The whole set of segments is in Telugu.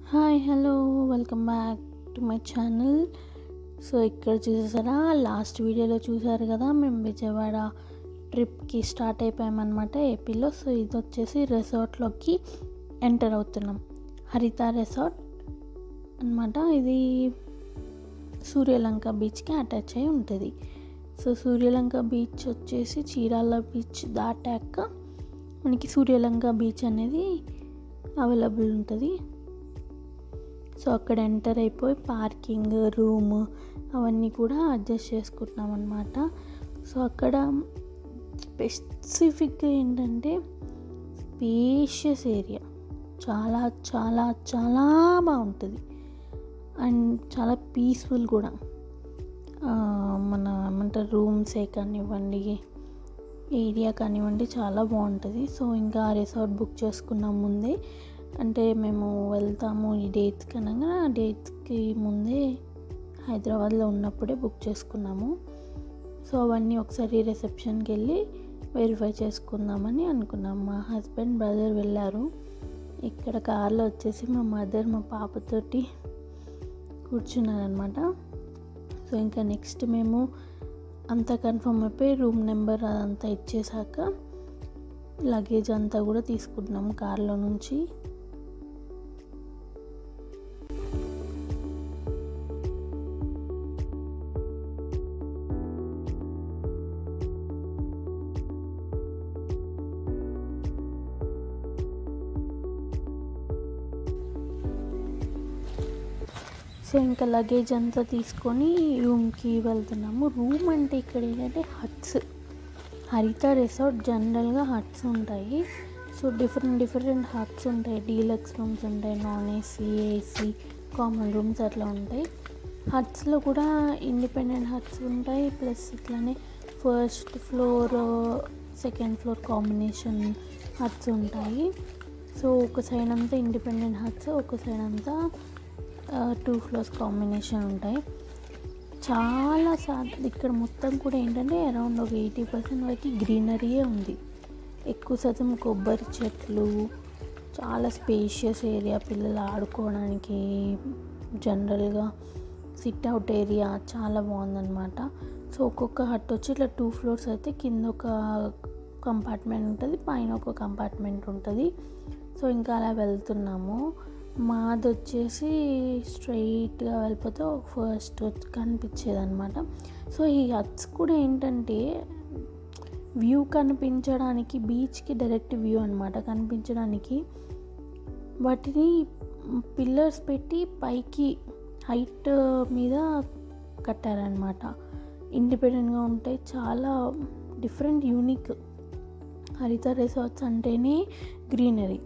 Hi hello welcome back to my channel so ఇక్కడ చూసారా లాస్ట్ వీడియోలో చూసారు కదా మేము విజయవాడ ట్రిప్కి స్టార్ట్ అయిపోయామన్నమాట ఏపీలో సో ఇది వచ్చేసి రిసార్ట్లోకి ఎంటర్ అవుతున్నాం హరిత రిసార్ట్ అనమాట ఇది సూర్యలంక బీచ్కి అటాచ్ అయి ఉంటుంది సో సూర్యలంక బీచ్ వచ్చేసి చీరాల బీచ్ దాటాక మనకి సూర్యలంక బీచ్ అనేది అవైలబుల్ ఉంటుంది సో అక్కడ ఎంటర్ అయిపోయి పార్కింగ్ రూమ్ అవన్నీ కూడా అడ్జస్ట్ చేసుకుంటున్నాం అనమాట సో అక్కడ స్పెసిఫిక్గా ఏంటంటే స్పేషియస్ ఏరియా చాలా చాలా చాలా బాగుంటుంది అండ్ చాలా పీస్ఫుల్ కూడా మన ఏమంటారు రూమ్సే కానివ్వండి ఏరియా కానివ్వండి చాలా బాగుంటుంది సో ఇంకా రిసార్ట్ బుక్ చేసుకున్నాం ముందే అంటే మేము వెళ్తాము ఈ డేట్స్కి అనగా ఆ డేట్స్కి ముందే హైదరాబాద్లో ఉన్నప్పుడే బుక్ చేసుకున్నాము సో అవన్నీ ఒకసారి రిసెప్షన్కి వెళ్ళి వెరిఫై చేసుకుందామని అనుకున్నాం మా హస్బెండ్ బ్రదర్ వెళ్ళారు ఇక్కడ కార్లో వచ్చేసి మా మదర్ మా పాపతోటి కూర్చున్నారనమాట సో ఇంకా నెక్స్ట్ మేము అంతా కన్ఫర్మ్ అయిపోయి రూమ్ నెంబర్ అదంతా ఇచ్చేసాక లగేజ్ అంతా కూడా తీసుకుంటున్నాం కార్లో నుంచి సో ఇంకా లగేజ్ అంతా తీసుకొని రూమ్కి వెళ్తున్నాము రూమ్ అంటే ఇక్కడ ఏంటంటే హట్స్ హరిత రిసార్ట్ జనరల్గా హట్స్ ఉంటాయి సో డిఫరెంట్ డిఫరెంట్ హట్స్ ఉంటాయి డీలక్స్ రూమ్స్ ఉంటాయి non AC AC common rooms అట్లా ఉంటాయి హట్స్లో కూడా ఇండిపెండెంట్ హట్స్ ఉంటాయి ప్లస్ ఇట్లానే first floor second floor combination huts ఉంటాయి సో ఒక సైడ్ అంతా ఇండిపెండెంట్ హట్స్ ఒక సైడ్ అంతా టూ ఫ్లోర్స్ కాంబినేషన్ ఉంటాయి చాలా సా ఇక్కడ మొత్తం కూడా ఏంటంటే అరౌండ్ ఒక ఎయిటీ పర్సెంట్ వరకు గ్రీనరీయే ఉంది ఎక్కువ శాతం కొబ్బరి చెట్లు చాలా స్పేషియస్ ఏరియా పిల్లలు ఆడుకోవడానికి జనరల్గా సిట్ అవుట్ ఏరియా చాలా బాగుందన్నమాట సో ఒక్కొక్క హట్ వచ్చి ఇట్లా టూ ఫ్లోర్స్ అయితే కింద ఒక కంపార్ట్మెంట్ ఉంటుంది పైన ఒక కంపార్ట్మెంట్ ఉంటుంది సో ఇంకా అలా వెళ్తున్నాము మాది వచ్చేసి స్ట్రైట్గా వెళ్ళిపోతే ఫస్ట్ కనిపించేది అనమాట సో ఈ హట్స్ కూడా ఏంటంటే వ్యూ కనిపించడానికి బీచ్కి డైరెక్ట్ వ్యూ అనమాట కనిపించడానికి వాటిని పిల్లర్స్ పెట్టి పైకి హైట్ మీద కట్టారనమాట ఇండిపెండెంట్గా ఉంటాయి చాలా డిఫరెంట్ యూనిక్ హరిత రిసార్ట్స్ అంటేనే గ్రీనరీ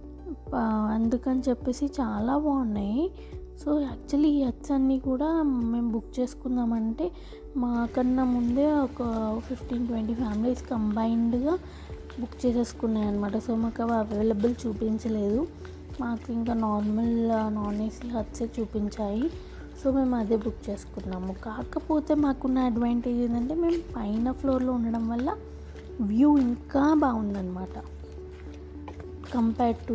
అందుకని చెప్పేసి చాలా బాగున్నాయి సో యాక్చువల్లీ ఈ హట్స్ అన్నీ కూడా మేము బుక్ చేసుకుందామంటే మాకన్నా ముందే ఒక ఫిఫ్టీన్ ట్వంటీ ఫ్యామిలీస్ కంబైన్డ్గా బుక్ చేసేసుకున్నాయి అనమాట సో మాకు అవి అవైలబుల్ చూపించలేదు మాకు ఇంకా నార్మల్ నాన్ ఏసీ హట్సే చూపించాయి సో మేము అదే బుక్ చేసుకున్నాము కాకపోతే మాకున్న అడ్వాంటేజ్ ఏంటంటే మేము పైన ఫ్లోర్లో ఉండడం వల్ల వ్యూ ఇంకా బాగుందన్నమాట కంపేర్ టు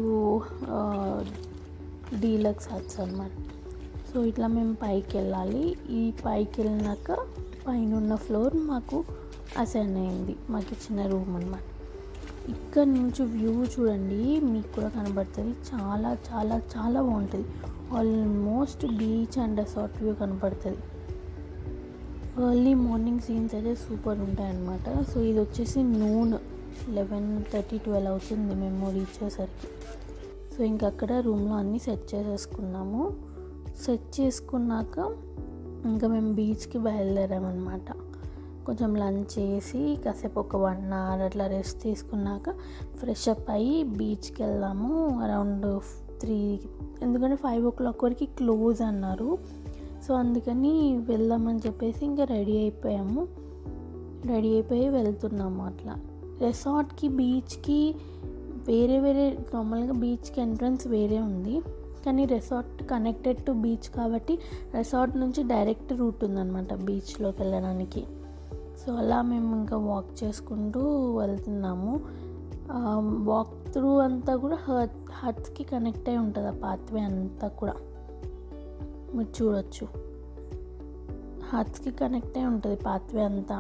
డీలక్స్ హట్స్ అనమాట సో ఇట్లా మేము పైకి వెళ్ళాలి ఈ పైకి వెళ్ళినాక పైన ఉన్న ఫ్లోర్ మాకు అసైన్ అయింది మాకు ఇచ్చిన రూమ్ అనమాట ఇక్కడ నుంచి వ్యూ చూడండి మీకు కూడా కనబడుతుంది చాలా చాలా చాలా బాగుంటుంది almost beach and resort view కనబడుతుంది ఎర్లీ మార్నింగ్ సీన్స్ అయితే సూపర్ ఉంటాయి అన్నమాట సో ఇది వచ్చేసి నూన్ లెవెన్ థర్టీ ట్వెల్వ్ అవుతుంది మేము రీచ్ అయ్యేసరికి సో ఇంకా అక్కడ రూమ్లో అన్నీ సెట్ చేసేసుకున్నాము సెట్ చేసుకున్నాక ఇంకా మేము బీచ్కి బయలుదేరామన్నమాట కొంచెం లంచ్ చేసి కాసేపు ఒక వన్ అవర్ అట్లా రెస్ట్ తీసుకున్నాక ఫ్రెష్ అప్ అయ్యి బీచ్కి వెళ్దాము అరౌండ్ త్రీ ఎందుకంటే ఫైవ్ ఓ క్లాక్ వరకు క్లోజ్ అన్నారు సో అందుకని వెళ్దామని చెప్పేసి ఇంకా రెడీ అయిపోయాము రెడీ అయిపోయి వెళ్తున్నాము అట్లా రిసార్ట్కి బీచ్కి వేరే వేరే నార్మల్గా బీచ్కి ఎంట్రన్స్ వేరే ఉంది కానీ రిసార్ట్ కనెక్టెడ్ టు బీచ్ కాబట్టి రిసార్ట్ నుంచి డైరెక్ట్ రూట్ ఉందన్నమాట బీచ్లోకి వెళ్ళడానికి సో అలా మేము ఇంకా వాక్ చేసుకుంటూ వెళ్తున్నాము వాక్ త్రూ అంతా కూడా హర్త్ హర్త్కి కనెక్ట్ అయి ఉంటుంది ఆ పాత్వే అంతా కూడా మీరు చూడొచ్చు హర్త్కి కనెక్ట్ అయి ఉంటుంది పాత్వే అంతా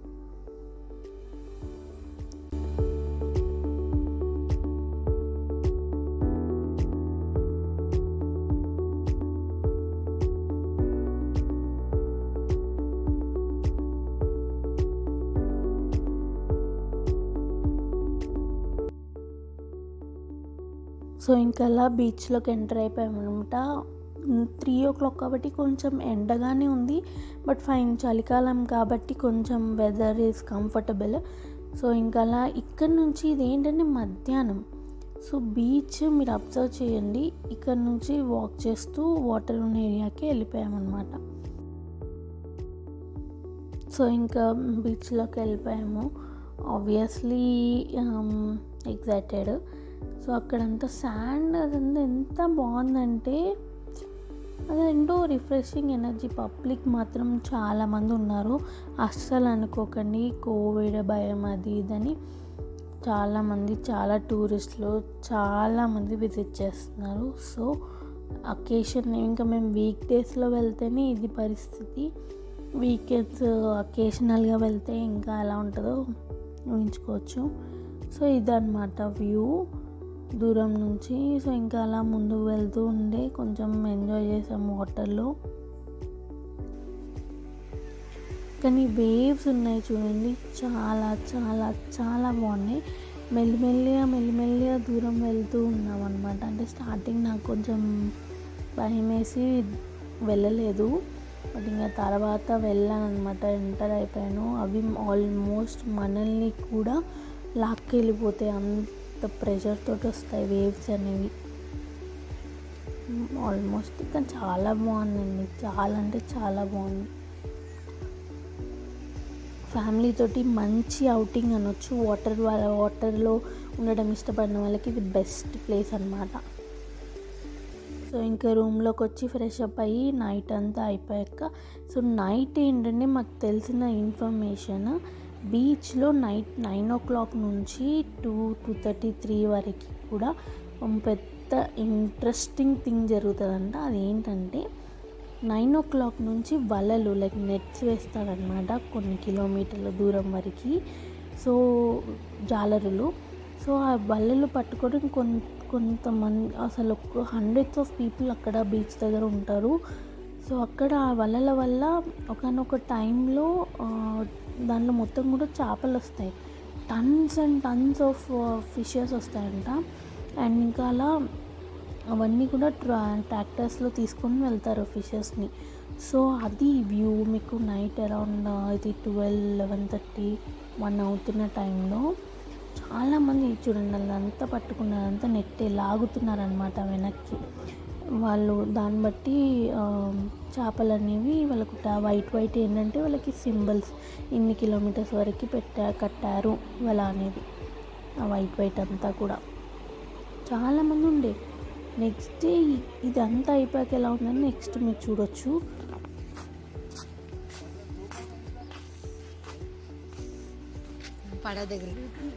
సో ఇంకా అలా బీచ్లోకి ఎంటర్ అయిపోయామన్నమాట త్రీ ఓ క్లాక్ కాబట్టి కొంచెం ఎండగానే ఉంది బట్ ఫైన్ చలికాలం కాబట్టి కొంచెం వెదర్ ఈజ్ కంఫర్టబుల్ సో ఇంకా అలా ఇక్కడ నుంచి ఇది ఏంటంటే మధ్యాహ్నం సో బీచ్ మీరు అబ్జర్వ్ చేయండి ఇక్కడ నుంచి వాక్ చేస్తూ వాటర్ ఉన్న ఏరియాకి వెళ్ళిపోయామన్నమాట సో ఇంకా బీచ్లోకి వెళ్ళిపోయాము ఆబ్వియస్లీ ఎగ్జైటెడ్ సో అక్కడంతా శాండ్ అదంతా ఎంత బాగుందంటే అదేంటో రిఫ్రెషింగ్ ఎనర్జీ పబ్లిక్ మాత్రం చాలామంది ఉన్నారు అస్సలు అనుకోకండి కోవిడ్ భయం అది ఇదని చాలామంది చాలా టూరిస్టులు చాలామంది విజిట్ చేస్తున్నారు సో అకేషన్ ఇంకా మేము వీక్ డేస్లో వెళ్తేనే ఇది పరిస్థితి వీకెండ్స్ అకేషనల్గా వెళ్తే ఇంకా ఎలా ఉంటుందో ఊహించుకోవచ్చు సో ఇదన్నమాట వ్యూ దూరం నుంచి సో ఇంకా అలా ముందుకు వెళ్తూ ఉండే కొంచెం ఎంజాయ్ చేసాం వాటర్లో కానీ వేవ్స్ ఉన్నాయి చూడండి చాలా చాలా చాలా బాగున్నాయి మెల్లిమెల్లిగా మెల్లిమెల్లిగా దూరం వెళ్తూ ఉన్నాం అనమాట అంటే స్టార్టింగ్ నాకు కొంచెం భయం వేసి వెళ్ళలేదు బట్ ఇంకా తర్వాత వెళ్ళాను అనమాట ఎంటర్ అయిపోయాను అవి ఆల్మోస్ట్ మనల్ని కూడా లాక్కెళ్ళిపోతాయి అంత ప్రెషర్ తోటి వస్తాయి వేవ్స్ అనేవి ఆల్మోస్ట్ కానీ చాలా బాగుందండి చాలా అంటే చాలా బాగుంది ఫ్యామిలీ తోటి మంచి అవుటింగ్ అనొచ్చు వాటర్ వాటర్లో ఉండడం ఇష్టపడిన వాళ్ళకి ఇది బెస్ట్ ప్లేస్ అనమాట సో ఇంకా రూమ్లోకి వచ్చి ఫ్రెష్ అప్ అయ్యి నైట్ అంతా అయిపోయాక సో నైట్ ఏంటంటే మాకు తెలిసిన ఇన్ఫర్మేషన్ బీచ్లో నైట్ నైన్ ఓ క్లాక్ నుంచి టూ టూ థర్టీ త్రీ వరకు కూడా పెద్ద ఇంట్రెస్టింగ్ థింగ్ జరుగుతుందంట అదేంటంటే నైన్ ఓ క్లాక్ నుంచి వలలు లైక్ నెట్స్ వేస్తారనమాట కొన్ని కిలోమీటర్ల దూరం వరకు సో జాలరులు సో ఆ వలలు పట్టుకోవడం కొంత కొంతమంది అసలు హండ్రెడ్స్ ఆఫ్ పీపుల్ అక్కడ బీచ్ దగ్గర ఉంటారు సో అక్కడ ఆ వలల వల్ల ఒకనొక టైంలో దాంట్లో మొత్తం కూడా చేపలు వస్తాయి tons and tons of fishes వస్తాయంట అండ్ ఇంకా అలా అవన్నీ కూడా ట్రా ట్రాక్టర్స్లో తీసుకొని వెళ్తారు ఫిషెస్ని సో అది వ్యూ మీకు నైట్ అరౌండ్ ఇది ట్వెల్వ్ లెవెన్ థర్టీ వన్ అవుతున్న టైంలో చాలామంది చూడండి అదంతా పట్టుకున్నారు అంతా నెట్టే లాగుతున్నారనమాట వెనక్కి వాళ్ళు దాన్ని బట్టి చేపలు అనేవి వాళ్ళకు వైట్ వైట్ ఏంటంటే వాళ్ళకి సింబల్స్ ఇన్ని కిలోమీటర్స్ వరకు పెట్టా కట్టారు వాళ్ళ అనేది ఆ వైట్ వైట్ అంతా కూడా చాలామంది ఉండే నెక్స్ట్ డే ఇదంతా అయిపోయాక ఎలా ఉందని నెక్స్ట్ మీరు చూడొచ్చు పడవ దగ్గర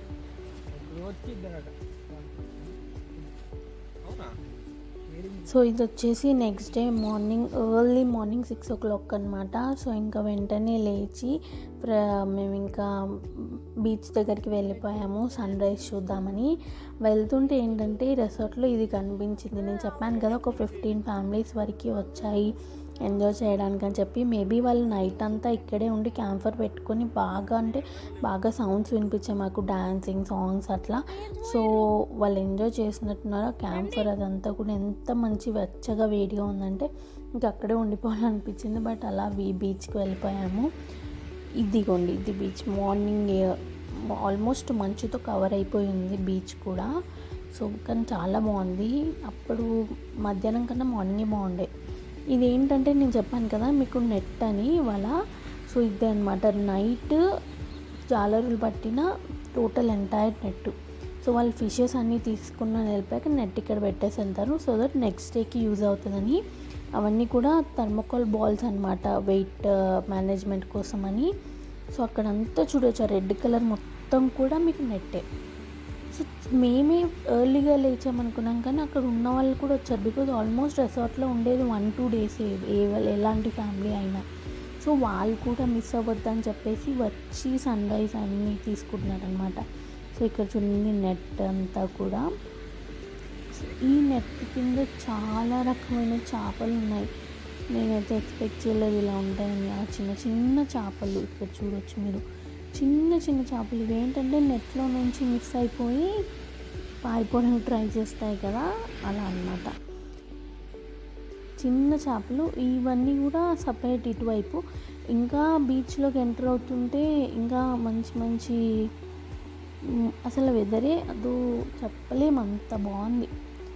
సో ఇది వచ్చేసి next day morning early morning six o'clock అనమాట సో ఇంకా వెంటనే లేచి ప్ర- మేము ఇంకా బీచ్ దగ్గరికి వెళ్ళిపోయాము సన్ రైజ్ చూద్దామని వెళ్తుంటే ఏంటంటే రెసార్ట్లో ఇది కనిపించింది నేను చెప్పాను కదా ఒక ఫిఫ్టీన్ ఫ్యామిలీస్ వరకు వచ్చాయి ఎంజాయ్ చేయడానికి అని చెప్పి మేబీ వాళ్ళు నైట్ అంతా ఇక్కడే ఉండి క్యాంఫర్ పెట్టుకొని బాగా అంటే బాగా సౌండ్స్ వినిపించాయి మాకు డాన్సింగ్ సాంగ్స్ అట్లా సో వాళ్ళు ఎంజాయ్ చేసినట్టున్నారు క్యాంఫర్ అదంతా కూడా ఎంత మంచి వెచ్చగా వేడిగా ఉందంటే ఇంకా అక్కడే ఉండిపోవాలనిపించింది బట్ అలా వీ బీచ్కి వెళ్ళిపోయాము ఇదిగోండి ఇది బీచ్ మార్నింగ్ ఆల్మోస్ట్ మంచుతో కవర్ అయిపోయింది బీచ్ కూడా సో కానీ చాలా బాగుంది అప్పుడు మధ్యాహ్నం కన్నా మార్నింగే బాగుండే ఇది ఏంటంటే నేను చెప్పాను కదా మీకు నెట్ అని వాళ్ళ సో ఇదే అనమాట నైట్ జాలరులు పట్టిన టోటల్ ఎంటైర్ నెట్ సో వాళ్ళు ఫిషెస్ అన్నీ తీసుకున్న వెళ్ళిపోయాక నెట్ ఇక్కడ పెట్టేసి వెళ్తారు సో దట్ నెక్స్ట్ డేకి యూజ్ అవుతుందని అవన్నీ కూడా థర్మోకాల్ బాల్స్ అనమాట వెయిట్ మేనేజ్మెంట్ కోసమని సో అక్కడంతా చూడొచ్చు ఆ రెడ్ కలర్ మొత్తం కూడా మీకు నెట్టే సో మేమే ఎర్లీగా లేచామనుకున్నాం కానీ అక్కడ ఉన్న వాళ్ళు కూడా వచ్చారు బికాజ్ ఆల్మోస్ట్ రెసార్ట్లో ఉండేది వన్ టూ డేస్ ఏ ఎలాంటి ఫ్యామిలీ అయినా సో వాళ్ళు కూడా మిస్ అవ్వద్దని చెప్పేసి వచ్చి సన్ రైజ్ అన్నీ తీసుకుంటున్నారనమాట సో ఇక్కడ చూడండి నెట్ అంతా కూడా ఈ నెట్ కింద చాలా రకమైన చేపలు ఉన్నాయి నేనైతే ఎక్స్పెక్ట్ చేయలేదు ఇలా ఉంటాయని ఆ చిన్న చిన్న చేపలు ఇక్కడ చూడొచ్చు మీరు చిన్న చిన్న చేపలు ఇవేంటంటే నెట్లో నుంచి మిస్ అయిపోయి పారిపోవడానికి ట్రై చేస్తాయి కదా అలా అన్నమాట చిన్న చేపలు ఇవన్నీ కూడా సపరేట్ ఇటువైపు ఇంకా బీచ్లోకి ఎంటర్ అవుతుంటే ఇంకా మంచి మంచి మ్, అసలు వెదరే అదో చెప్పలేము అంత బాగుంది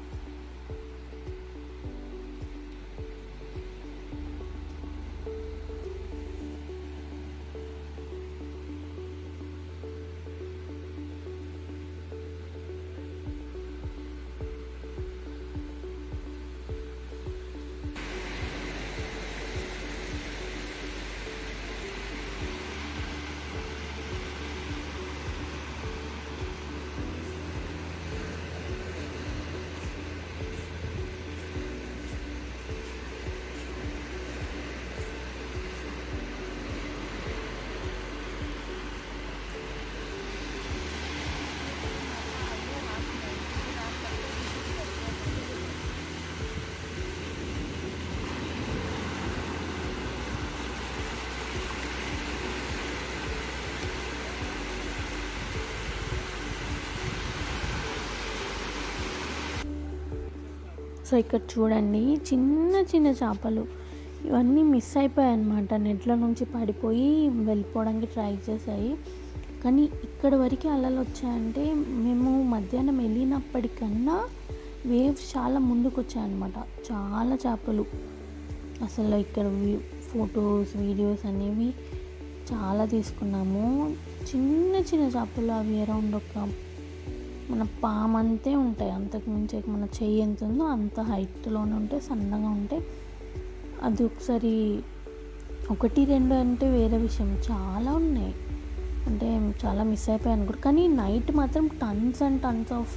సో ఇక్కడ చూడండి చిన్న చిన్న చేపలు ఇవన్నీ మిస్ అయిపోయాయి అనమాట నెట్ల నుంచి పడిపోయి వెళ్ళిపోవడానికి ట్రై చేశాయి కానీ ఇక్కడ వరకు అలలు వచ్చాయంటే మేము మధ్యాహ్నం వెళ్ళినప్పటికన్నా వేవ్స్ చాలా ముందుకు వచ్చాయన్నమాట చాలా చేపలు అసలు ఇక్కడ ఫొటోస్ వీడియోస్ అనేవి చాలా తీసుకున్నాము చిన్న చిన్న చేపలు అవి అరౌండ్ ఒక మన పామ్ అంతే ఉంటాయి అంతకు మించి మన చెయ్యి ఎంత ఉందో అంత హైట్లోనే ఉంటాయి సన్నగా ఉంటాయి అది ఒకసారి ఒకటి రెండు అంటే వేరే విషయం చాలా ఉన్నాయి అంటే చాలా మిస్ అయిపోయాను కూడా కానీ నైట్ మాత్రం tons and tons of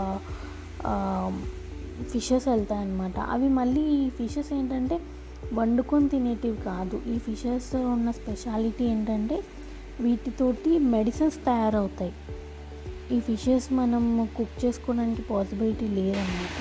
fishes వెళ్తాయి అన్నమాట అవి మళ్ళీ ఈ ఫిషెస్ ఏంటంటే వండుకొని తినేటివి కాదు ఈ ఫిషెస్ ఉన్న స్పెషాలిటీ ఏంటంటే వీటితోటి మెడిసిన్స్ తయారవుతాయి ఈ ఫిషెస్ మనం కుక్ చేసుకోవడానికి పాసిబిలిటీ లేదన్నమాట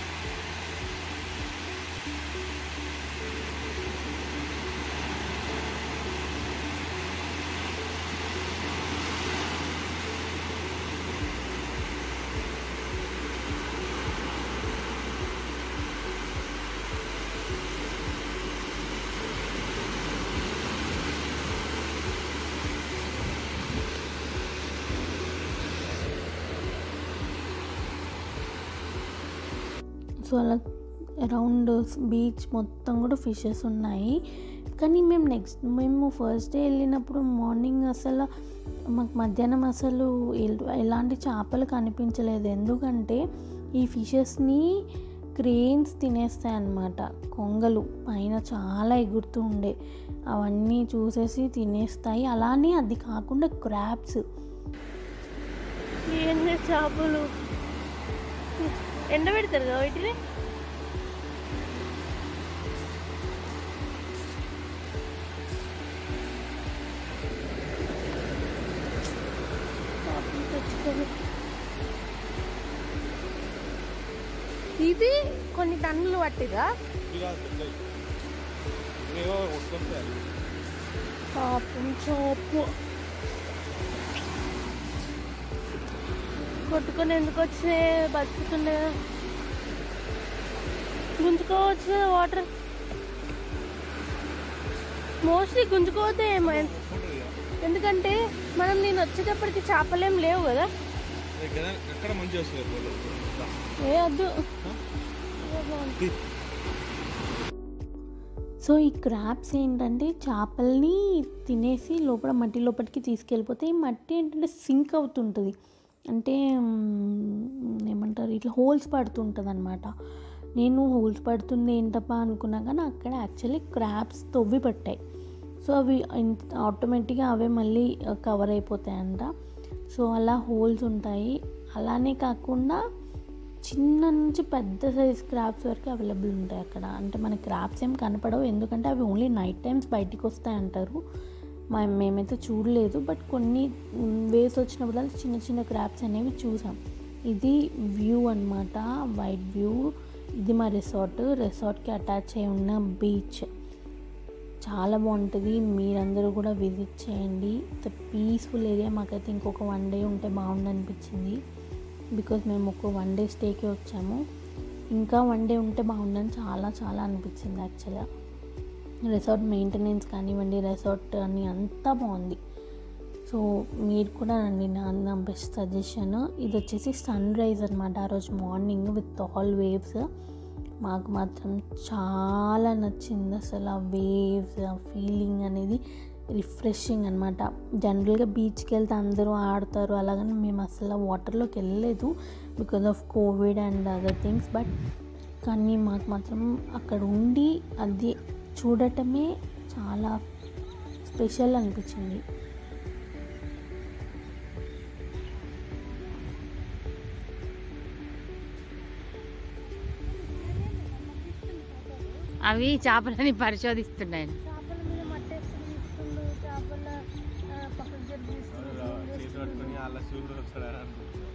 సో అలా అరౌండ్ బీచ్ మొత్తం కూడా ఫిషెస్ ఉన్నాయి కానీ మేము నెక్స్ట్ మేము ఫస్ట్ డే వెళ్ళినప్పుడు మార్నింగ్ అసలు మాకు మధ్యాహ్నం అసలు ఎల్- ఎలాంటి చేపలు కనిపించలేదు ఎందుకంటే ఈ ఫిషెస్ని క్రేన్స్ తినేస్తాయి అన్నమాట కొంగలు పైన చాలా ఎగురుతూ ఉండే అవన్నీ చూసేసి తినేస్తాయి అలానే అది కాకుండా క్రాబ్స్ ఏంది చేపలు ఎండబెడతారు కదా వీటిని ఇవి కొన్ని టన్నులు పట్టిరా పాపం చాపు కొట్టుకొని ఎందుకు వచ్చినాయి బతుకుతుండే కదా. గుంజుకోవచ్చు వాటర్ మోస్ట్లీ గుంజుకోవద్దే ఏమో ఎందుకంటే మనం నేను వచ్చేటప్పటికి చేపలేం లేవు కదా ఎక్కడ మంచి వస్తుంది ఏ వద్దు సో ఈ క్రాబ్స్ ఏంటంటే చేపల్ని తినేసి లోపల మట్టి లోపలికి తీసుకెళ్ళిపోతే ఈ మట్టి ఏంటంటే సింక్ అవుతుంటుంది అంటే మ్, ఏమంటారు ఇట్లా హోల్స్ పడుతుంటుంది అనమాట నేను హోల్స్ పడుతుంది ఏంటప్పా అనుకున్నా కానీ అక్కడ యాక్చువల్లీ క్రాబ్స్ తవ్వి పట్టాయి సో అవి ఆటోమేటిక్గా అవే మళ్ళీ కవర్ అయిపోతాయంట సో అలా హోల్స్ ఉంటాయి అలానే కాకుండా చిన్న నుంచి పెద్ద సైజ్ క్రాబ్స్ వరకు అవైలబుల్ ఉంటాయి అక్కడ అంటే మన క్రాబ్స్ ఏం కనపడవు ఎందుకంటే అవి ఓన్లీ నైట్ టైమ్స్ బయటికి వస్తాయి అంటారు మా మేమైతే చూడలేదు బట్ కొన్ని వేస్ వచ్చినప్పుడు చిన్న చిన్న క్రాబ్స్ అనేవి చూసాం ఇది వ్యూ అన్నమాట వైట్ వ్యూ ఇది మా రిసార్ట్ రిసార్ట్కి అటాచ్ అయి ఉన్న బీచ్ చాలా బాగుంటుంది మీరందరూ కూడా విజిట్ చేయండి పీస్ఫుల్ ఏరియా మాకైతే ఇంకొక వన్ డే ఉంటే బాగుండు అనిపించింది బికాజ్ మేము ఒక వన్ డే స్టేకి వచ్చాము ఇంకా వన్ డే ఉంటే బాగుండని చాలా చాలా అనిపించింది యాక్చువల్గా రిసార్ట్ మెయింటెనెన్స్ కానివ్వండి రిసార్ట్ అని అంతా బాగుంది సో మీరు కూడా రండి నా నా బెస్ట్ సజెషన్ ఇది వచ్చేసి సన్ రైజ్ అనమాట ఆ రోజు మార్నింగ్ విత్ ఆల్ వేవ్స్ మాకు మాత్రం చాలా నచ్చింది అసలు ఆ వేవ్స్ ఆ ఫీలింగ్ అనేది రిఫ్రెషింగ్ అనమాట జనరల్గా బీచ్కి వెళ్తే అందరూ ఆడతారు అలాగని మేము అసలు వాటర్లోకి వెళ్ళలేదు because of covid and other things but కానీ మాకు మాత్రం అక్కడ ఉండి అది చూడటమే చాలా స్పెషల్ అనిపించింది అవి చేపలని పరిశోధిస్తున్నాయి చేపల మీద మట్టేసుకుని తీసుకుండు చేపల ఆ, పక్కకు జరిపి చేసి పట్టుకొని వాళ్ళ చూడు వస్తాడు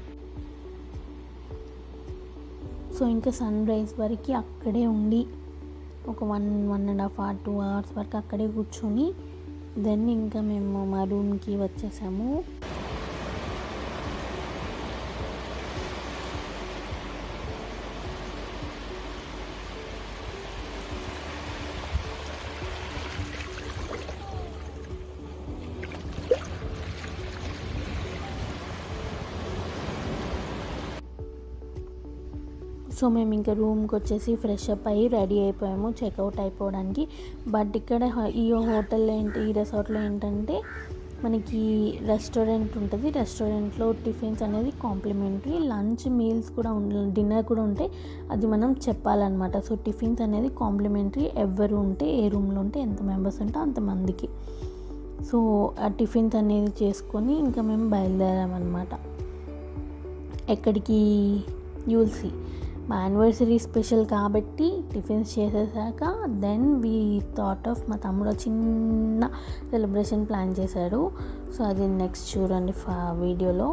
సో ఇంకా సన్ రైజ్ వరకు అక్కడే ఉండి ఒక one one and half hour two hours వరకు అక్కడే కూర్చొని దెన్ ఇంకా మేము మా రూమ్కి వచ్చేసాము సో మేము ఇంకా రూమ్కి వచ్చేసి ఫ్రెష్ అప్ అయ్యి రెడీ అయిపోయాము చెక్అవుట్ అయిపోవడానికి బట్ ఇక్కడ హ- ఈ హోటల్లో ఏంటి ఈ రిసార్ట్లో ఏంటంటే మనకి రెస్టారెంట్ ఉంటుంది రెస్టారెంట్లో టిఫిన్స్ అనేది కాంప్లిమెంటరీ లంచ్ మీల్స్ కూడా ఉండ డిన్నర్ కూడా ఉంటాయి అది మనం చెప్పాలన్నమాట సో టిఫిన్స్ అనేది కాంప్లిమెంటరీ ఎవరు ఉంటే ఏ రూమ్లో ఉంటే ఎంత మెంబర్స్ ఉంటే అంతమందికి సో ఆ టిఫిన్స్ అనేది చేసుకొని ఇంకా మేము బయలుదేరామన్నమాట ఎక్కడికి యూల్సీ మా యానివర్సరీ స్పెషల్ కాబట్టి టిఫిన్స్ చేసేసాక దెన్ వీ థాట్ ఆఫ్ మా తమ్ముడు చిన్న సెలబ్రేషన్ ప్లాన్ చేశాడు సో అది నెక్స్ట్ చూడండి ఫా వీడియోలో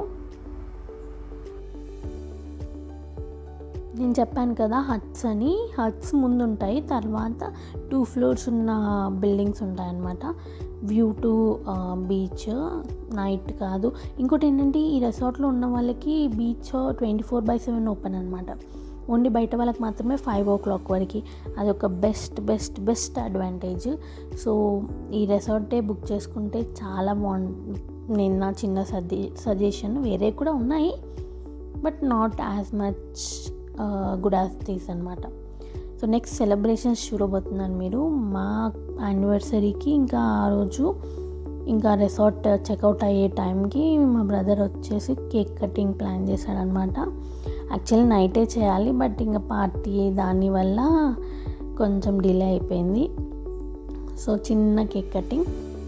నేను చెప్పాను కదా హట్స్ అని హట్స్ ముందు ఉంటాయి తర్వాత టూ ఫ్లోర్స్ ఉన్న బిల్డింగ్స్ ఉంటాయి అన్నమాట వ్యూ టు బీచ్ నైట్ కాదు ఇంకోటి ఏంటంటే ఈ రిసార్ట్లో ఉన్న వాళ్ళకి beach twenty four by seven open అనమాట ఓన్లీ బయట వాళ్ళకి మాత్రమే ఫైవ్ ఓ క్లాక్ వరకు అదొక best best best advantage so ఈ రిసార్టే బుక్ చేసుకుంటే చాలా బాగుంది నేను నా చిన్న సజె సజెషన్ వేరే కూడా ఉన్నాయి but not as much good as these అనమాట సో నెక్స్ట్ సెలబ్రేషన్స్ చూడబోతున్నాను మీరు మా యానివర్సరీకి ఇంకా ఆ రోజు ఇంకా రిసార్ట్ చెక్అవుట్ అయ్యే టైంకి మా బ్రదర్ వచ్చేసి కేక్ కటింగ్ ప్లాన్ చేశాడనమాట యాక్చువల్లీ నైటే చేయాలి బట్ ఇంకా పార్టీ దానివల్ల కొంచెం డిలే అయిపోయింది సో చిన్న కేక్ కటింగ్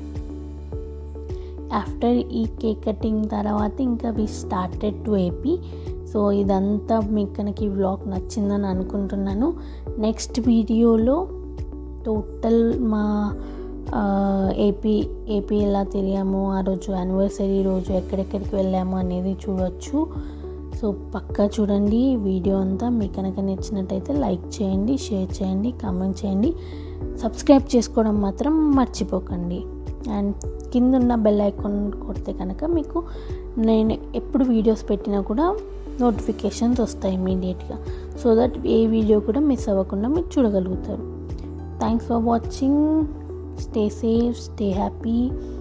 ఆఫ్టర్ ఈ కేక్ కటింగ్ తర్వాత ఇంకా వి స్టార్టెడ్ టు ఏపీ సో ఇదంతా మీకు కనుక ఈ వ్లాగ్ నచ్చిందని అనుకుంటున్నాను నెక్స్ట్ వీడియోలో టోటల్ మా ఏపీ ఏపీ ఎలా తిరిగాము ఆ రోజు యానివర్సరీ రోజు ఎక్కడెక్కడికి వెళ్ళాము అనేది చూడొచ్చు సో పక్కా చూడండి వీడియో అంతా మీకు కనుక నచ్చినట్టయితే లైక్ చేయండి షేర్ చేయండి కామెంట్ చేయండి సబ్స్క్రైబ్ చేసుకోవడం మాత్రం మర్చిపోకండి అండ్ కింద ఉన్న బెల్ ఐకాన్ కొడితే కనుక మీకు నేను ఎప్పుడు వీడియోస్ పెట్టినా కూడా నోటిఫికేషన్స్ వస్తాయి ఇమీడియట్గా సో దట్ ఏ వీడియో కూడా మిస్ అవ్వకుండా మీరు చూడగలుగుతారు thanks for watching stay safe stay happy